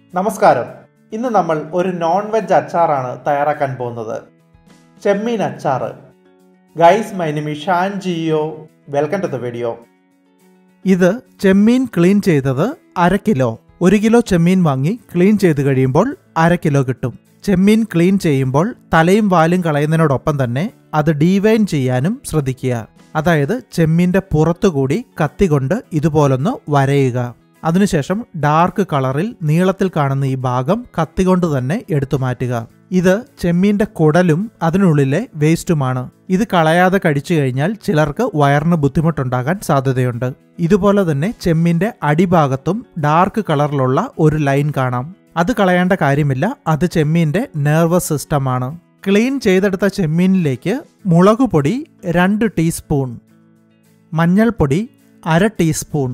നമസ്കാരം ഇന്ന് നമ്മൾ ഒരു നോൺ വെജ് അച്ചാറാണ് തയ്യാറാക്കാൻ പോകുന്നത് ചെമ്മീൻ അച്ചാറ് guys my name is Shaan Geo welcome to the video ഇത് ചെമ്മീൻ ക്ലീൻ ചെയ്തത് അര കിലോ ഒരു കിലോ ചെമ്മീൻ വാങ്ങി ക്ലീൻ ചെയ്ത് കഴിയുമ്പോൾ അര കിലോ കിട്ടും ചെമ്മീൻ ക്ലീൻ ചെയ്യുമ്പോൾ തലയും വാലും കളയുന്നതിനോടൊപ്പം തന്നെ അത് ഡീവൈൻ ചെയ്യാനും ശ്രദ്ധിക്കുക അതായത് ചെമ്മീന്റെ പുറത്തുകൂടി കത്തി കൊണ്ട് ഇതുപോലൊന്ന് വരയുക അതിനുശേഷം ഡാർക്ക് കളറിൽ നീളത്തിൽ കാണുന്ന ഈ ഭാഗം കത്തികൊണ്ട് തന്നെ എടുത്തു മാറ്റുക ഇത് ചെമ്മീന്റെ കുടലും അതിനുള്ളിലെ വേസ്റ്റുമാണ് ഇത് കളയാതെ കഴിച്ചു കഴിഞ്ഞാൽ ചിലർക്ക് വയറിന് ബുദ്ധിമുട്ടുണ്ടാകാൻ സാധ്യതയുണ്ട് ഇതുപോലെ തന്നെ ചെമ്മീന്റെ അടിഭാഗത്തും ഡാർക്ക് കളറിലുള്ള ഒരു ലൈൻ കാണാം അത് കളയേണ്ട കാര്യമില്ല അത് ചെമ്മീന്റെ നെർവസ് സിസ്റ്റമാണ് ക്ലീൻ ചെയ്തെടുത്ത ചെമ്മീനിലേക്ക് മുളകുപൊടി രണ്ട് ടീസ്പൂൺ മഞ്ഞൾപ്പൊടി അര ടീസ്പൂൺ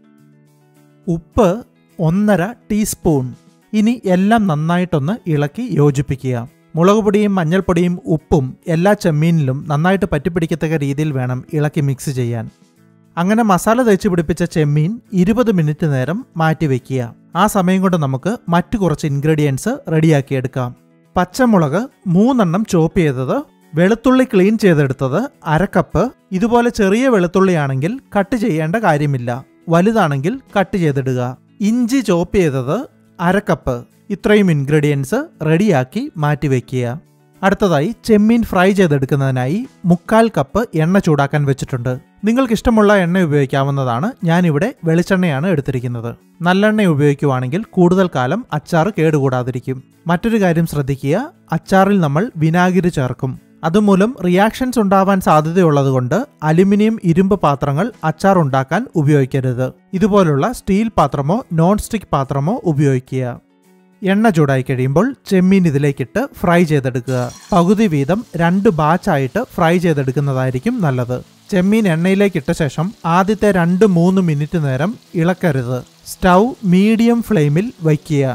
ഉപ്പ് ഒന്നര ടീസ്പൂൺ ഇനി എല്ലാം നന്നായിട്ടൊന്ന് ഇളക്കി യോജിപ്പിക്കുക മുളക് പൊടിയും മഞ്ഞൾപ്പൊടിയും ഉപ്പും എല്ലാ ചെമ്മീനിലും നന്നായിട്ട് പറ്റിപ്പിടിക്കത്തക്ക രീതിയിൽ വേണം ഇളക്കി മിക്സ് ചെയ്യാൻ അങ്ങനെ മസാല തേച്ച് പിടിപ്പിച്ച ചെമ്മീൻ ഇരുപത് മിനിറ്റ് നേരം മാറ്റി വെക്കുക ആ സമയം കൊണ്ട് നമുക്ക് മറ്റു കുറച്ച് ഇൻഗ്രീഡിയൻസ് റെഡിയാക്കിയെടുക്കാം പച്ചമുളക് മൂന്നെണ്ണം ചോപ്പ് ചെയ്തത് വെളുത്തുള്ളി ക്ലീൻ ചെയ്തെടുത്തത് അരക്കപ്പ് ഇതുപോലെ ചെറിയ വെളുത്തുള്ളിയാണെങ്കിൽ കട്ട് ചെയ്യേണ്ട കാര്യമില്ല വലുതാണെങ്കിൽ കട്ട് ചെയ്തിടുക ഇഞ്ചി ചോപ്പ് ചെയ്തത് അരക്കപ്പ് ഇത്രയും ഇൻഗ്രീഡിയൻസ് റെഡിയാക്കി മാറ്റി വെക്കുക അടുത്തതായി ചെമ്മീൻ ഫ്രൈ ചെയ്തെടുക്കുന്നതിനായി മുക്കാൽ കപ്പ് എണ്ണ ചൂടാക്കാൻ വെച്ചിട്ടുണ്ട് നിങ്ങൾക്ക് ഇഷ്ടമുള്ള എണ്ണ ഉപയോഗിക്കാവുന്നതാണ് ഞാനിവിടെ വെളിച്ചെണ്ണയാണ് എടുത്തിരിക്കുന്നത് നല്ലെണ്ണ ഉപയോഗിക്കുവാണെങ്കിൽ കൂടുതൽ കാലം അച്ചാർ കേടുകൂടാതിരിക്കും മറ്റൊരു കാര്യം ശ്രദ്ധിക്കുക അച്ചാറിൽ നമ്മൾ വിനാഗിരി ചേർക്കും അതുമൂലം റിയാക്ഷൻസ് ഉണ്ടാവാൻ സാധ്യതയുള്ളതുകൊണ്ട് അലുമിനിയം ഇരുമ്പ് പാത്രങ്ങൾ അച്ചാർ ഉണ്ടാക്കാൻ ഉപയോഗിക്കരുത് ഇതുപോലുള്ള സ്റ്റീൽ പാത്രമോ നോൺ സ്റ്റിക് പാത്രമോ ഉപയോഗിക്കുക എണ്ണ ചൂടായി കഴിയുമ്പോൾ ചെമ്മീൻ ഇതിലേക്കിട്ട് ഫ്രൈ ചെയ്തെടുക്കുക പകുതി വീതം രണ്ട് ബാച്ചായിട്ട് ഫ്രൈ ചെയ്തെടുക്കുന്നതായിരിക്കും നല്ലത് ചെമ്മീൻ എണ്ണയിലേക്ക് ഇട്ട ശേഷം ആദ്യത്തെ രണ്ട് മൂന്ന് മിനിറ്റ് നേരം ഇളക്കരുത് സ്റ്റൗ മീഡിയം ഫ്ലെയിമിൽ വയ്ക്കുക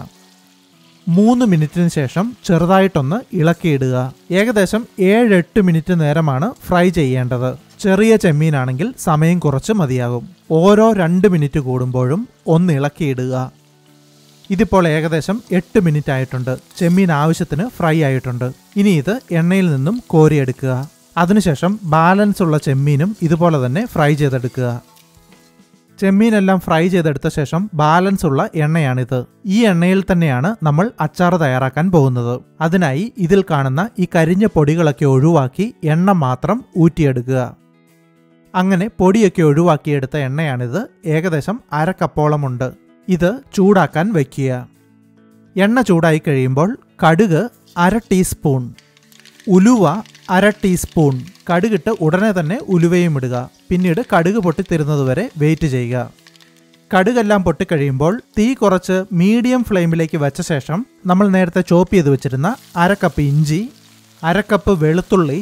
മൂന്ന് മിനിറ്റിന് ശേഷം ചെറുതായിട്ടൊന്ന് ഇളക്കിയിടുക ഏകദേശം ഏഴ് എട്ട് മിനിറ്റ് നേരമാണ് ഫ്രൈ ചെയ്യേണ്ടത് ചെറിയ ചെമ്മീനാണെങ്കിൽ സമയം കുറച്ച് മതിയാകും ഓരോ രണ്ട് മിനിറ്റ് കൂടുമ്പോഴും ഒന്ന് ഇളക്കിയിടുക ഇതിപ്പോൾ ഏകദേശം എട്ട് മിനിറ്റ് ആയിട്ടുണ്ട് ചെമ്മീൻ ആവശ്യത്തിന് ഫ്രൈ ആയിട്ടുണ്ട് ഇനി ഇത് എണ്ണയിൽ നിന്നും കോരിയെടുക്കുക അതിനുശേഷം ബാലൻസ് ഉള്ള ചെമ്മീനും ഇതുപോലെ തന്നെ ഫ്രൈ ചെയ്തെടുക്കുക ചെമ്മീനെല്ലാം ഫ്രൈ ചെയ്തെടുത്ത ശേഷം ബാലൻസ് ഉള്ള എണ്ണയാണിത് ഈ എണ്ണയിൽ തന്നെയാണ് നമ്മൾ അച്ചാർ തയ്യാറാക്കാൻ പോകുന്നത് അതിനായി ഇതിൽ കാണുന്ന ഈ കരിഞ്ഞ പൊടികളൊക്കെ ഒഴിവാക്കി എണ്ണ മാത്രം ഊറ്റിയെടുക്കുക അങ്ങനെ പൊടിയൊക്കെ ഒഴിവാക്കിയെടുത്ത എണ്ണയാണിത് ഏകദേശം അര കപ്പോളമുണ്ട് ഇത് ചൂടാക്കാൻ വയ്ക്കുക എണ്ണ ചൂടായി കഴിയുമ്പോൾ കടുക് അര ടീസ്പൂൺ ഉലുവ അര ടീസ്പൂൺ കടുകിട്ട് ഉടനെ തന്നെ ഉലുവയും ഇടുക പിന്നീട് കടുക് പൊട്ടിത്തരുന്നതുവരെ വെയിറ്റ് ചെയ്യുക കടുകെല്ലാം പൊട്ടിക്കഴിയുമ്പോൾ തീ കുറച്ച് മീഡിയം ഫ്ലെയിമിലേക്ക് വെച്ച ശേഷം നമ്മൾ നേരത്തെ ചോപ്പ് ചെയ്ത് വെച്ചിരുന്ന അര കപ്പ് ഇഞ്ചി അര കപ്പ് വെളുത്തുള്ളി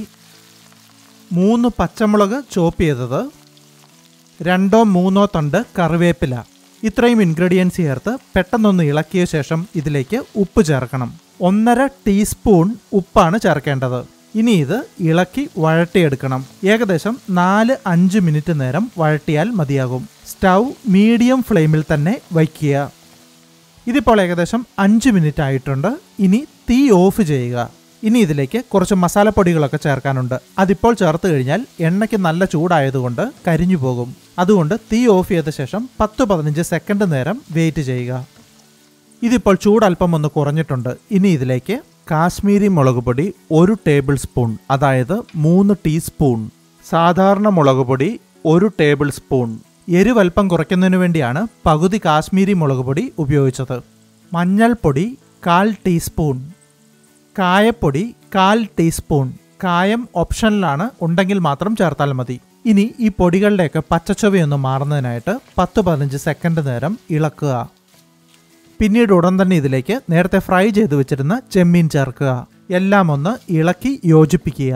മൂന്ന് പച്ചമുളക് ചോപ്പ് ചെയ്തത് രണ്ടോ മൂന്നോ തണ്ട് കറിവേപ്പില ഇത്രയും ഇൻഗ്രീഡിയൻസ് ചേർത്ത് പെട്ടെന്നൊന്ന് ഇളക്കിയ ശേഷം ഇതിലേക്ക് ഉപ്പ് ചേർക്കണം ഒന്നര ടീസ്പൂൺ ഉപ്പാണ് ചേർക്കേണ്ടത് ഇനി ഇത് ഇളക്കി വഴട്ടിയെടുക്കണം ഏകദേശം നാല് അഞ്ച് മിനിറ്റ് നേരം വഴട്ടിയാൽ മതിയാകും സ്റ്റൗ മീഡിയം ഫ്ലെയിമിൽ തന്നെ വയ്ക്കുക ഇതിപ്പോൾ ഏകദേശം അഞ്ച് മിനിറ്റ് ആയിട്ടുണ്ട് ഇനി തീ ഓഫ് ചെയ്യുക ഇനി ഇതിലേക്ക് കുറച്ച് മസാലപ്പൊടികളൊക്കെ ചേർക്കാനുണ്ട് അതിപ്പോൾ ചേർത്ത് കഴിഞ്ഞാൽ എണ്ണയ്ക്ക് നല്ല ചൂടായതുകൊണ്ട് കരിഞ്ഞു പോകും അതുകൊണ്ട് തീ ഓഫ് ചെയ്ത ശേഷം പത്ത് പതിനഞ്ച് സെക്കൻഡ് നേരം വെയിറ്റ് ചെയ്യുക ഇതിപ്പോൾ ചൂട് അല്പം ഒന്ന് കുറഞ്ഞിട്ടുണ്ട് ഇനി ഇതിലേക്ക് കാശ്മീരി മുളക് പൊടി ഒരു ടേബിൾ സ്പൂൺ അതായത് മൂന്ന് ടീസ്പൂൺ സാധാരണ മുളക് പൊടി ഒരു ടേബിൾ സ്പൂൺ എരിവൽപ്പം കുറയ്ക്കുന്നതിന് വേണ്ടിയാണ് പകുതി കാശ്മീരി മുളക് പൊടി ഉപയോഗിച്ചത് മഞ്ഞൾപ്പൊടി കാൽ ടീസ്പൂൺ കായപ്പൊടി കാൽ ടീസ്പൂൺ കായം ഓപ്ഷനിലാണ് ഉണ്ടെങ്കിൽ മാത്രം ചേർത്താൽ മതി ഇനി ഈ പൊടികളുടെയൊക്കെ പച്ചച്ചൊവയൊന്ന് മാറുന്നതിനായിട്ട് പത്ത് പതിനഞ്ച് സെക്കൻഡ് നേരം ഇളക്കുക പിന്നീട് ഉടൻ തന്നെ ഇതിലേക്ക് നേരത്തെ ഫ്രൈ ചെയ്ത് വെച്ചിരുന്ന ചെമ്മീൻ ചേർക്കുക എല്ലാം ഒന്ന് ഇളക്കി യോജിപ്പിക്കുക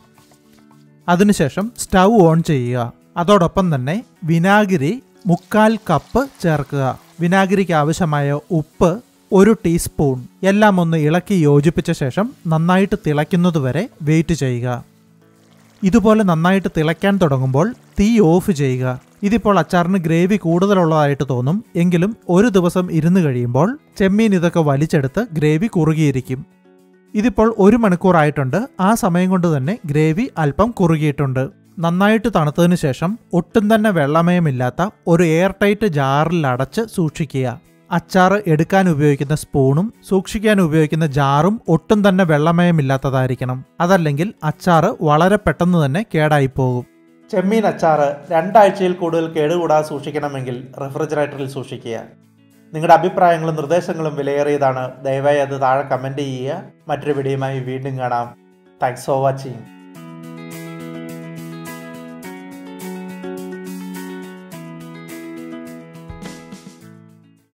അതിനുശേഷം സ്റ്റൗ ഓൺ ചെയ്യുക അതോടൊപ്പം തന്നെ വിനാഗിരി മുക്കാൽ കപ്പ് ചേർക്കുക വിനാഗിരിക്ക് ആവശ്യമായ ഉപ്പ് ഒരു ടീസ്പൂൺ എല്ലാം ഒന്ന് ഇളക്കി യോജിപ്പിച്ച ശേഷം നന്നായിട്ട് തിളയ്ക്കുന്നതുവരെ വെയിറ്റ് ചെയ്യുക ഇതുപോലെ നന്നായിട്ട് തിളയ്ക്കാൻ തുടങ്ങുമ്പോൾ തീ ഓഫ് ചെയ്യുക ഇതിപ്പോൾ അച്ചാറിന് ഗ്രേവി കൂടുതലുള്ളതായിട്ട് തോന്നും എങ്കിലും ഒരു ദിവസം ഇരുന്ന് കഴിയുമ്പോൾ ചെമ്മീൻ ഇതൊക്കെ വലിച്ചെടുത്ത് ഗ്രേവി കുറുകിയിരിക്കും ഇതിപ്പോൾ ഒരു മണിക്കൂറായിട്ടുണ്ട് ആ സമയം കൊണ്ട് തന്നെ ഗ്രേവി അല്പം കുറുകിയിട്ടുണ്ട് നന്നായിട്ട് തണുത്തതിന് ശേഷം ഒട്ടും തന്നെ വെള്ളമയമില്ലാത്ത ഒരു എയർ ടൈറ്റ് ജാറിൽ അടച്ച് സൂക്ഷിക്കുക അച്ചാർ എടുക്കാൻ ഉപയോഗിക്കുന്ന സ്പൂണും സൂക്ഷിക്കാൻ ഉപയോഗിക്കുന്ന ജാറും ഒട്ടും തന്നെ വെള്ളമയമില്ലാത്തതായിരിക്കണം അതല്ലെങ്കിൽ അച്ചാർ വളരെ പെട്ടെന്ന് തന്നെ കേടായി പോകും ചെമ്മീൻ അച്ചാർ രണ്ടാഴ്ചയിൽ കൂടുതൽ കേടുകൂടാതെ സൂക്ഷിക്കണമെങ്കിൽ റെഫ്രിജറേറ്ററിൽ സൂക്ഷിക്കുക നിങ്ങളുടെ അഭിപ്രായങ്ങളും നിർദ്ദേശങ്ങളും വിലയേറിയതാണ് ദയവായി അത് താഴെ കമൻറ്റ് ചെയ്യുക മറ്റൊരു വീഡിയോയുമായി വീണ്ടും കാണാം താങ്ക്സ് ഫോർ വാച്ചിങ്